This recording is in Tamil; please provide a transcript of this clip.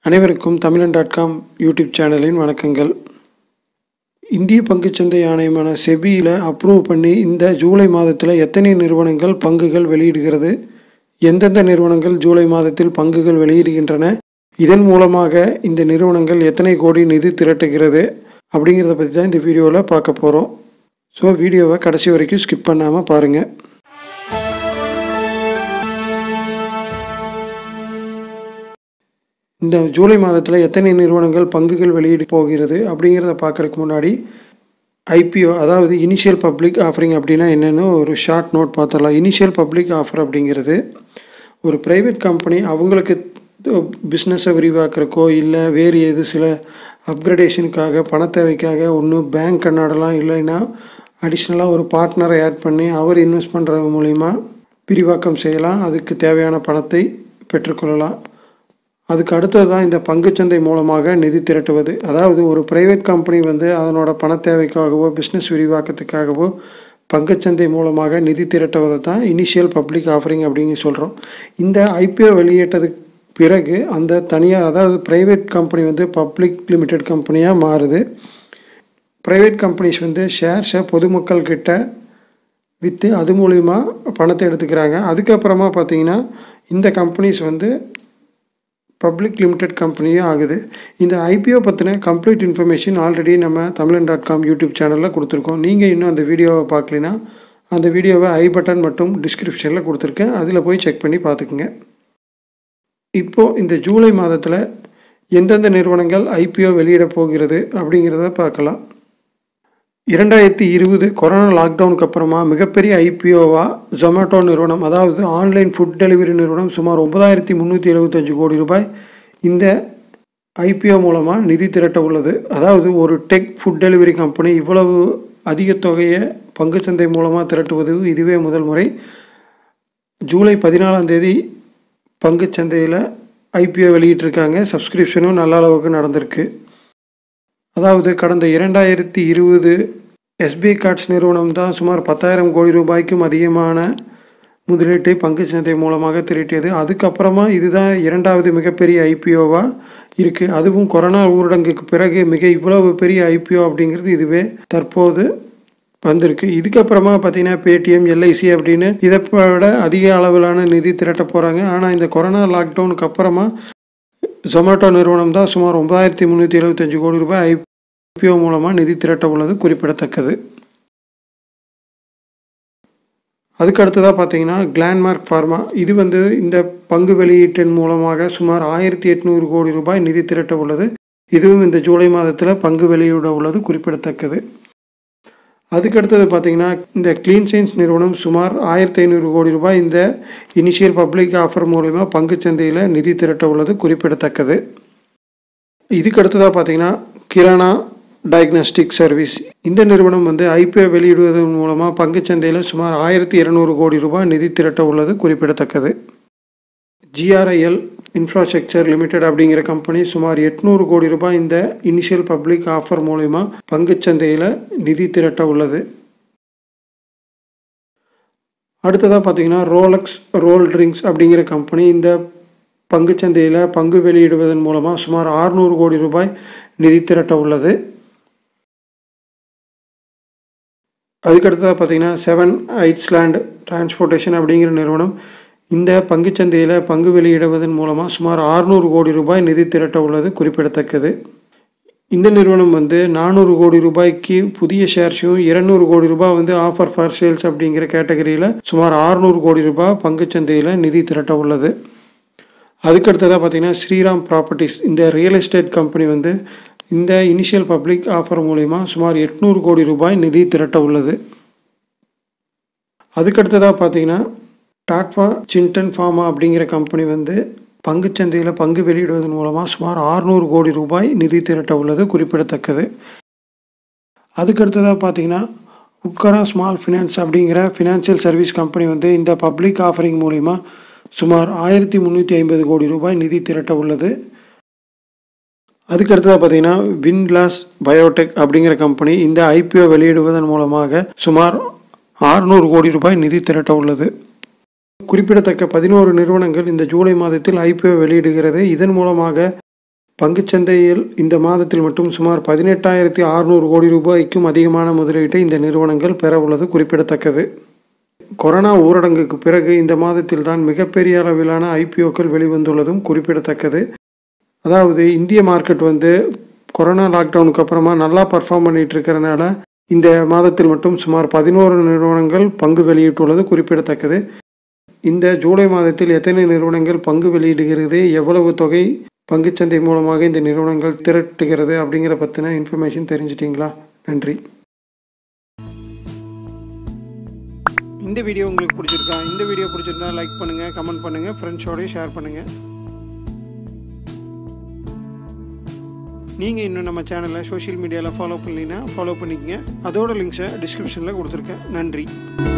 அனைவருக்கும் தமிழன் டாட் காம் யூடியூப் சேனலின் வணக்கங்கள் இந்திய பங்குச்சந்தை ஆணையமான செபியில் அப்ரூவ் பண்ணி இந்த ஜூலை மாதத்தில் எத்தனை நிறுவனங்கள் பங்குகள் வெளியிடுகிறது எந்தெந்த நிறுவனங்கள் ஜூலை மாதத்தில் பங்குகள் வெளியிடுகின்றன இதன் மூலமாக இந்த நிறுவனங்கள் எத்தனை கோடி நிதி திரட்டுகிறது அப்படிங்கிறத பற்றி தான் இந்த வீடியோவில் பார்க்க போகிறோம் ஸோ வீடியோவை கடைசி வரைக்கும் ஸ்கிப் பண்ணாமல் பாருங்கள் இந்த ஜூலை மாதத்தில் எத்தனை நிறுவனங்கள் பங்குகள் வெளியிட போகிறது அப்படிங்கிறத பார்க்குறதுக்கு முன்னாடி ஐபிஓ அதாவது இனிஷியல் பப்ளிக் ஆஃபரிங் அப்படின்னா என்னென்னு ஒரு ஷார்ட் நோட் பார்த்துடலாம் இனிஷியல் பப்ளிக் ஆஃபர் அப்படிங்கிறது ஒரு ப்ரைவேட் கம்பெனி அவங்களுக்கு பிஸ்னஸை விரிவாக்குறக்கோ இல்லை வேறு எது சில அப்கிரடேஷனுக்காக பண தேவைக்காக ஒன்று பேங்க் கண்ணாடலாம் இல்லைன்னா அடிஷ்னலாக ஒரு பார்ட்னரை ஆட் பண்ணி அவர் இன்வெஸ்ட் பண்ணுறது மூலிமா விரிவாக்கம் செய்யலாம் அதுக்கு தேவையான பணத்தை பெற்றுக்கொள்ளலாம் அதுக்கு அடுத்தது தான் இந்த பங்குச்சந்தை மூலமாக நிதி திரட்டுவது அதாவது ஒரு ப்ரைவேட் கம்பெனி வந்து அதனோட பண தேவைக்காகவோ பிஸ்னஸ் விரிவாக்கத்துக்காகவோ பங்குச்சந்தை மூலமாக நிதி திரட்டுவதை தான் இனிஷியல் பப்ளிக் ஆஃபரிங் அப்படிங்க சொல்கிறோம் இந்த ஐபிஓ வெளியிட்டதுக்கு பிறகு அந்த தனியார் அதாவது ப்ரைவேட் கம்பெனி வந்து பப்ளிக் லிமிடெட் கம்பெனியாக மாறுது ப்ரைவேட் கம்பெனிஸ் வந்து ஷேர்ஸை பொதுமக்கள் கிட்ட விற்று அது மூலிமா பணத்தை எடுத்துக்கிறாங்க அதுக்கப்புறமா பார்த்தீங்கன்னா இந்த கம்பெனிஸ் வந்து பப்ளிக் லிமிடெட் கம்பெனியும் ஆகுது இந்த ஐபிஓ பற்றின கம்ப்ளீட் இன்ஃபர்மேஷன் ஆல்ரெடி நம்ம தமிழன் டாட் காம் யூடியூப் சேனலில் கொடுத்துருக்கோம் நீங்கள் இன்னும் அந்த வீடியோவை பார்க்கலினா அந்த வீடியோவை ஐ பட்டன் மற்றும் டிஸ்கிரிப்ஷனில் கொடுத்துருக்கேன் அதில் போய் செக் பண்ணி பார்த்துக்குங்க இப்போது இந்த ஜூலை மாதத்தில் எந்தெந்த நிறுவனங்கள் ஐபிஓ வெளியிட போகிறது அப்படிங்கிறத பார்க்கலாம் இரண்டாயிரத்தி இருபது கொரோனா லாக்டவுனுக்கு அப்புறமா மிகப்பெரிய ஐபிஓவாக ஜொமேட்டோ நிறுவனம் அதாவது ஆன்லைன் ஃபுட் டெலிவரி நிறுவனம் சுமார் ஒன்பதாயிரத்தி முந்நூற்றி எழுபத்தஞ்சு கோடி ரூபாய் இந்த ஐபிஓ மூலமாக நிதி திரட்ட உள்ளது அதாவது ஒரு டெக் ஃபுட் டெலிவரி கம்பெனி இவ்வளவு அதிக தொகையை பங்குச்சந்தை மூலமாக திரட்டுவது இதுவே முதல் முறை ஜூலை பதினாலாம் தேதி பங்குச்சந்தையில் ஐபிஓ வெளியிட்டிருக்காங்க சப்ஸ்கிரிப்ஷனும் நல்ல அளவுக்கு நடந்திருக்கு அதாவது கடந்த இரண்டாயிரத்தி இருபது எஸ்பிஐ கார்ட்ஸ் நிறுவனம் தான் சுமார் பத்தாயிரம் கோடி ரூபாய்க்கும் அதிகமான முதலீட்டை பங்குச்சந்தை மூலமாக திரட்டியது அதுக்கப்புறமா இதுதான் இரண்டாவது மிகப்பெரிய ஐபிஓவாக இருக்குது அதுவும் கொரோனா ஊரடங்குக்கு பிறகு மிக இவ்வளவு பெரிய ஐபிஓ அப்படிங்கிறது இதுவே தற்போது வந்திருக்கு இதுக்கப்புறமா பார்த்தீங்கன்னா பேடிஎம் எல்ஐசி அப்படின்னு இதை விட அதிக அளவிலான நிதி திரட்ட போகிறாங்க ஆனால் இந்த கொரோனா லாக்டவுனுக்கு அப்புறமா ஜொமேட்டோ நிறுவனம் தான் சுமார் ஒன்பதாயிரத்தி முந்நூற்றி எழுபத்தஞ்சு கோடி ரூபாய் ஐபிஓ மூலமாக நிதி திரட்ட உள்ளது குறிப்பிடத்தக்கது அதுக்கு அடுத்ததாக பார்த்தீங்கன்னா கிளான்மார்க் ஃபார்மா இது வந்து இந்த பங்கு வெளியீட்டின் மூலமாக சுமார் ஆயிரத்தி எட்நூறு கோடி ரூபாய் நிதி திரட்ட உள்ளது இதுவும் இந்த ஜூலை மாதத்தில் பங்கு வெளியிட உள்ளது குறிப்பிடத்தக்கது அதுக்கடுத்தது பார்த்தீங்கன்னா இந்த க்ளீன் சயின்ஸ் நிறுவனம் சுமார் ஆயிரத்தி ஐநூறு கோடி ரூபாய் இந்த இனிஷியல் பப்ளிக் ஆஃபர் மூலிமா பங்குச்சந்தையில் நிதி திரட்ட உள்ளது குறிப்பிடத்தக்கது இதுக்கு அடுத்ததாக பார்த்தீங்கன்னா கிரானா டயக்னாஸ்டிக் சர்வீஸ் இந்த நிறுவனம் வந்து ஐபிஓ வெளியிடுவதன் மூலமாக பங்குச்சந்தையில் சுமார் ஆயிரத்தி இருநூறு கோடி ரூபாய் நிதி திரட்ட உள்ளது குறிப்பிடத்தக்கது ஜிஆர்ஐஎல் இன்ஃப்ராஸ்ட்ரக்சர் லிமிடெட் அப்படிங்கிற கம்பெனி சுமார் எட்நூறு கோடி ரூபாய் இந்த இனிஷியல் பப்ளிக் ஆஃபர் மூலிமா பங்குச்சந்தையில் நிதி திரட்ட உள்ளது அடுத்ததாக பார்த்தீங்கன்னா ரோலக்ஸ் ரோல் ட்ரிங்க்ஸ் அப்படிங்கிற கம்பெனி இந்த பங்குச்சந்தையில் பங்கு வெளியிடுவதன் மூலமாக சுமார் ஆறுநூறு கோடி ரூபாய் நிதி திரட்ட உள்ளது அதுக்கடுத்ததாக பார்த்தீங்கன்னா செவன் ஐஸ்லாண்ட் டிரான்ஸ்போர்ட்டேஷன் அப்படிங்கிற நிறுவனம் இந்த பங்குச்சந்தையில் பங்கு வெளியிடுவதன் மூலமாக சுமார் ஆறுநூறு கோடி ரூபாய் நிதி திரட்ட உள்ளது குறிப்பிடத்தக்கது இந்த நிறுவனம் வந்து நானூறு கோடி ரூபாய்க்கு புதிய ஷேர்ஸையும் இருநூறு கோடி ரூபாய் வந்து ஆஃபர் ஃபார் சேல்ஸ் அப்படிங்கிற கேட்டகரியில் சுமார் ஆறுநூறு கோடி ரூபாய் பங்குச்சந்தையில் நிதி திரட்ட உள்ளது அதுக்கடுத்ததாக பார்த்தீங்கன்னா ஸ்ரீராம் ப்ராப்பர்ட்டிஸ் இந்த ரியல் எஸ்டேட் கம்பெனி வந்து இந்த இனிஷியல் பப்ளிக் ஆஃபர் மூலிமா சுமார் எட்நூறு கோடி ரூபாய் நிதி திரட்ட உள்ளது அதுக்கடுத்ததாக பார்த்தீங்கன்னா டாட்வா சின்டன் ஃபார்மா அப்படிங்கிற கம்பெனி வந்து பங்குச்சந்தையில் பங்கு வெளியிடுவதன் மூலமாக சுமார் ஆறுநூறு கோடி ரூபாய் நிதி திரட்ட உள்ளது குறிப்பிடத்தக்கது அதுக்கடுத்ததாக பார்த்தீங்கன்னா உட்கரா ஸ்மால் ஃபினான்ஸ் அப்படிங்கிற ஃபினான்சியல் சர்வீஸ் கம்பெனி வந்து இந்த பப்ளிக் ஆஃபரிங் மூலிமா சுமார் ஆயிரத்தி முந்நூற்றி ஐம்பது கோடி ரூபாய் நிதி திரட்ட உள்ளது அதுக்கடுத்ததாக பார்த்தீங்கன்னா வின்லாஸ் பயோடெக் அப்படிங்கிற கம்பெனி இந்த ஐபிஓ வெளியிடுவதன் மூலமாக சுமார் ஆறுநூறு கோடி ரூபாய் நிதி திரட்ட உள்ளது குறிப்பிடத்தக்க பதினோரு நிறுவனங்கள் இந்த ஜூலை மாதத்தில் ஐபிஓ வெளியிடுகிறது இதன் மூலமாக பங்குச்சந்தையில் இந்த மாதத்தில் மட்டும் சுமார் பதினெட்டாயிரத்தி அறுநூறு கோடி ரூபாய்க்கும் அதிகமான முதலீட்டை இந்த நிறுவனங்கள் பெற உள்ளது குறிப்பிடத்தக்கது கொரோனா ஊரடங்குக்கு பிறகு இந்த மாதத்தில் தான் மிகப்பெரிய அளவிலான ஐபிஓக்கள் வெளிவந்துள்ளதும் குறிப்பிடத்தக்கது அதாவது இந்திய மார்க்கெட் வந்து கொரோனா லாக்டவுனுக்கு அப்புறமா நல்லா பர்ஃபார்ம் பண்ணிட்டு இருக்கிறனால இந்த மாதத்தில் மட்டும் சுமார் பதினோரு நிறுவனங்கள் பங்கு வெளியிட்டுள்ளது குறிப்பிடத்தக்கது இந்த ஜூலை மாதத்தில் எத்தனை நிறுவனங்கள் பங்கு வெளியிடுகிறது எவ்வளவு தொகை பங்குச்சந்தை மூலமாக இந்த நிறுவனங்கள் திரட்டுகிறது அப்படிங்கிற பற்றின இன்ஃபர்மேஷன் தெரிஞ்சிட்டிங்களா நன்றி இந்த வீடியோ உங்களுக்கு பிடிச்சிருக்கா இந்த வீடியோ பிடிச்சிருந்தா லைக் பண்ணுங்கள் கமெண்ட் பண்ணுங்கள் ஃப்ரெண்ட்ஸோடய ஷேர் பண்ணுங்கள் நீங்கள் இன்னும் நம்ம சேனலை சோஷியல் மீடியாவில் ஃபாலோ பண்ணலைன்னா ஃபாலோ பண்ணிக்கங்க அதோட லிங்க்ஸை டிஸ்கிரிப்ஷனில் கொடுத்துருக்கேன் நன்றி